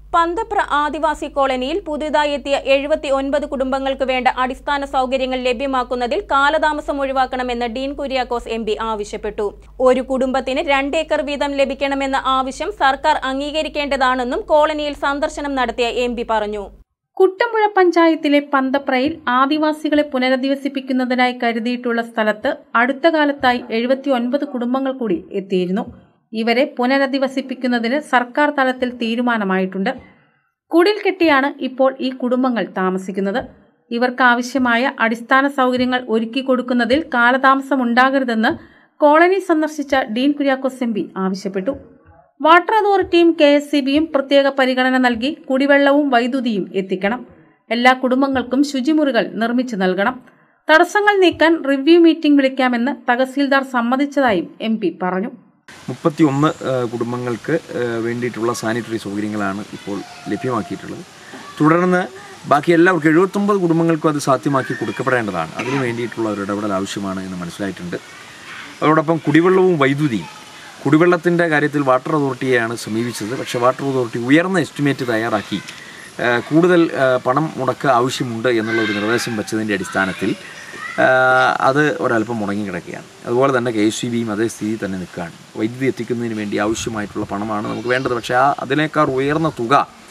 പന്തപ്ര ആദിവാസി കോളനിയിൽ പുതുതായി എത്തിയ എഴുപത്തി ഒൻപത് കുടുംബങ്ങൾക്ക് വേണ്ട അടിസ്ഥാന സൗകര്യങ്ങൾ ലഭ്യമാക്കുന്നതിൽ കാലതാമസം ഒഴിവാക്കണമെന്ന് ഡീൻ കുര്യാക്കോസ് എം ആവശ്യപ്പെട്ടു ഒരു കുടുംബത്തിന് രണ്ടേക്കർ വീതം ലഭിക്കണമെന്ന ആവശ്യം സർക്കാർ അംഗീകരിക്കേണ്ടതാണെന്നും കോളനിയിൽ സന്ദർശനം നടത്തിയ എം പറഞ്ഞു കുട്ടമ്പുഴ പഞ്ചായത്തിലെ പന്തപ്രയിൽ ആദിവാസികളെ പുനരധിവസിപ്പിക്കുന്നതിനായി കരുതിയിട്ടുള്ള സ്ഥലത്ത് അടുത്ത കാലത്തായി എഴുപത്തി ഒൻപത് കുടുംബങ്ങൾ കൂടി എത്തിയിരുന്നു ഇവരെ പുനരധിവസിപ്പിക്കുന്നതിന് സർക്കാർ തലത്തിൽ തീരുമാനമായിട്ടുണ്ട് കുടിൽ കെട്ടിയാണ് ഇപ്പോൾ ഈ കുടുംബങ്ങൾ താമസിക്കുന്നത് ഇവർക്ക് ആവശ്യമായ അടിസ്ഥാന സൗകര്യങ്ങൾ ഒരുക്കി കൊടുക്കുന്നതിൽ കാലതാമസം ഉണ്ടാകരുതെന്ന് കോളനി സന്ദർശിച്ച ഡീൻ കുര്യാക്കോസ് എം ആവശ്യപ്പെട്ടു വാട്ടർ അതോറിറ്റിയും കെ എസ് സി ബിയും പ്രത്യേക പരിഗണന നൽകി കുടിവെള്ളവും വൈദ്യുതിയും എത്തിക്കണം എല്ലാ കുടുംബങ്ങൾക്കും ശുചിമുറികൾ നിർമ്മിച്ചു നൽകണം തടസ്സങ്ങൾ നീക്കാൻ റിവ്യൂ മീറ്റിംഗ് വിളിക്കാമെന്ന് തഹസീൽദാർ സമ്മതിച്ചതായും എം പറഞ്ഞു മുപ്പത്തി ഒന്ന് കുടുംബങ്ങൾക്ക് ആ, വേണ്ടിയിട്ടുള്ള സാനിറ്ററി സൗകര്യങ്ങളാണ് ഇപ്പോൾ ലഭ്യമാക്കിയിട്ടുള്ളത് തുടർന്ന് ബാക്കി എല്ലാവർക്കും എഴുപത്തൊമ്പത് കുടുംബങ്ങൾക്കും അത് സാധ്യമാക്കി കൊടുക്കപ്പെടേണ്ടതാണ് അതിനു വേണ്ടിയിട്ടുള്ള ഒരു ഇടപെടൽ ആവശ്യമാണ് എന്ന് മനസ്സിലായിട്ടുണ്ട് അതോടൊപ്പം കുടിവെള്ളവും വൈദ്യുതിയും കുടിവെള്ളത്തിൻ്റെ കാര്യത്തിൽ വാട്ടർ അതോറിറ്റിയെയാണ് സമീപിച്ചത് പക്ഷേ വാട്ടർ അതോറിറ്റി ഉയർന്ന എസ്റ്റിമേറ്റ് തയ്യാറാക്കി ആ, കൂടുതൽ ആ, പണം മുടക്ക് ആവശ്യമുണ്ട് എന്നുള്ള ഒരു നിർദ്ദേശം വെച്ചതിൻ്റെ അടിസ്ഥാനത്തിൽ ആ, അത് ഒരല്പം മുടങ്ങി കിടക്കുകയാണ് അതുപോലെ തന്നെ കെ എസ് സി ബിയും അതേ സ്ഥിതി തന്നെ നിൽക്കുകയാണ് വൈദ്യുതി എത്തിക്കുന്നതിന് വേണ്ടി ആവശ്യമായിട്ടുള്ള പണമാണ് നമുക്ക് വേണ്ടത് പക്ഷേ ആ അതിനേക്കാൾ ഉയർന്ന തുക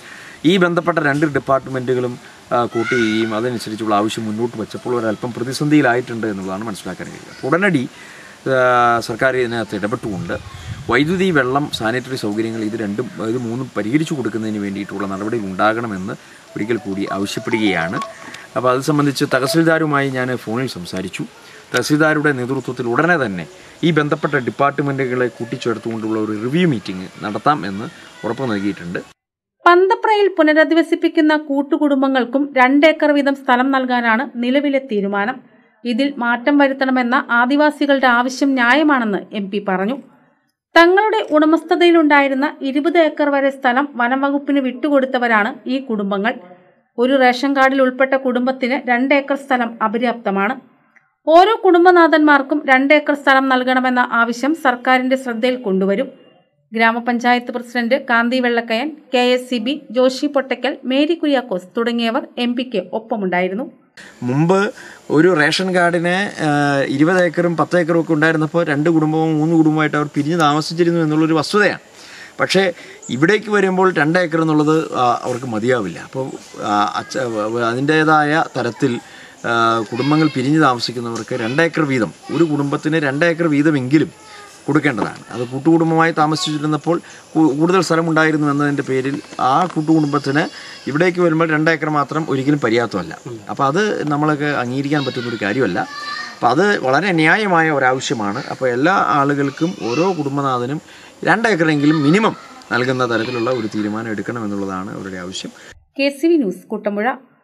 ഈ ബന്ധപ്പെട്ട രണ്ട് ഡിപ്പാർട്ട്മെൻറ്റുകളും ആ, കൂട്ടുകയും അതനുസരിച്ചുള്ള ആവശ്യം മുന്നോട്ട് വെച്ചപ്പോൾ ഒരല്പം പ്രതിസന്ധിയിലായിട്ടുണ്ട് എന്നുള്ളതാണ് മനസ്സിലാക്കാൻ കഴിയുക അപ്പോൾ ഉടനടി ആ, സർക്കാർ ഇതിനകത്ത് ഇടപെട്ടുകൊണ്ട് വൈദ്യുതി വെള്ളം സാനിറ്ററി സൗകര്യങ്ങൾ ഇത് രണ്ടും ഇത് മൂന്നും പരിഹരിച്ചു കൊടുക്കുന്നതിന് വേണ്ടിയിട്ടുള്ള നടപടികൾ ഉണ്ടാകണമെന്ന് ഒരിക്കൽ കൂടി ആവശ്യപ്പെടുകയാണ് അപ്പോൾ അത് സംബന്ധിച്ച് തഹസിൽദാരുമായി ഞാൻ ഫോണിൽ സംസാരിച്ചു തഹസിൽദാരുടെ നേതൃത്വത്തിൽ ഉടനെ തന്നെ ഈ ബന്ധപ്പെട്ട ഡിപ്പാർട്ട്മെൻറ്റുകളെ കൂട്ടിച്ചേർത്തുകൊണ്ടുള്ള ഒരു റിവ്യൂ മീറ്റിംഗ് നടത്താം എന്ന് ഉറപ്പ് നൽകിയിട്ടുണ്ട് പന്തപ്രയിൽ പുനരധിവസിപ്പിക്കുന്ന കൂട്ടുകുടുംബങ്ങൾക്കും രണ്ടേക്കർ വീതം സ്ഥലം നൽകാനാണ് നിലവിലെ തീരുമാനം ഇതിൽ മാറ്റം വരുത്തണമെന്ന ആദിവാസികളുടെ ആവശ്യം ന്യായമാണെന്ന് എം പി പറഞ്ഞു തങ്ങളുടെ ഉടമസ്ഥതയിലുണ്ടായിരുന്ന ഇരുപത് ഏക്കർ വരെ സ്ഥലം വനംവകുപ്പിന് വിട്ടുകൊടുത്തവരാണ് ഈ കുടുംബങ്ങൾ ഒരു റേഷൻ കാർഡിൽ ഉൾപ്പെട്ട കുടുംബത്തിന് രണ്ട് ഏക്കർ സ്ഥലം അപര്യാപ്തമാണ് ഓരോ കുടുംബനാഥന്മാർക്കും രണ്ട് ഏക്കർ സ്ഥലം നൽകണമെന്ന ആവശ്യം സർക്കാരിന്റെ ശ്രദ്ധയിൽ കൊണ്ടുവരും grama panchayat president Kanthi Vellakkayan K S C B Joshy Pottakkal Mary Kuriakose തുടങ്ങിയവർ എം പിക്ക് ഒപ്പമുണ്ടായിരുന്നു മുമ്പ് ഒരു റേഷൻ കാർഡിന് ആ, ഇരുപത് ഏക്കറും പത്ത് ഏക്കറും ഒക്കെ ഉണ്ടായിരുന്നപ്പോൾ രണ്ട് കുടുംബവും മൂന്ന് കുടുംബമായിട്ട് അവർ പിരിഞ്ഞ് താമസിച്ചിരുന്നു എന്നുള്ളൊരു വസ്തുതയാണ് പക്ഷേ ഇവിടേക്ക് വരുമ്പോൾ രണ്ട് ഏക്കർ എന്നുള്ളത് ആ, അവർക്ക് മതിയാവില്ല അപ്പോൾ ആ, അച്ഛ അതിൻ്റേതായ തരത്തിൽ ആ, കുടുംബങ്ങൾ പിരിഞ്ഞ് താമസിക്കുന്നവർക്ക് രണ്ട് ഏക്കർ വീതം ഒരു കുടുംബത്തിന് രണ്ട് ഏക്കർ വീതമെങ്കിലും കൊടുക്കേണ്ടതാണ് അത് കൂട്ടുകുടുംബമായി താമസിച്ചിരുന്നപ്പോൾ കൂ- കൂടുതൽ സ്ഥലമുണ്ടായിരുന്നു എന്നതിൻ്റെ പേരിൽ ആ കൂട്ടുകുടുംബത്തിന് ഇവിടേക്ക് വരുമ്പോൾ രണ്ട് ഏക്കർ മാത്രം ഒരിക്കലും പര്യാപ്തമല്ല അപ്പോൾ അത് നമ്മളൊക്കെ അംഗീകരിക്കാൻ പറ്റുന്ന ഒരു കാര്യമല്ല അപ്പോൾ അത് വളരെ ന്യായമായ ഒരാവശ്യമാണ് അപ്പോൾ എല്ലാ ആളുകൾക്കും ഓരോ കുടുംബനാഥനും രണ്ട് ഏക്കറെങ്കിലും മിനിമം നൽകുന്ന തരത്തിലുള്ള ഒരു തീരുമാനം എടുക്കണം എന്നുള്ളതാണ് അവരുടെ ആവശ്യം K C V news Kuttampuzha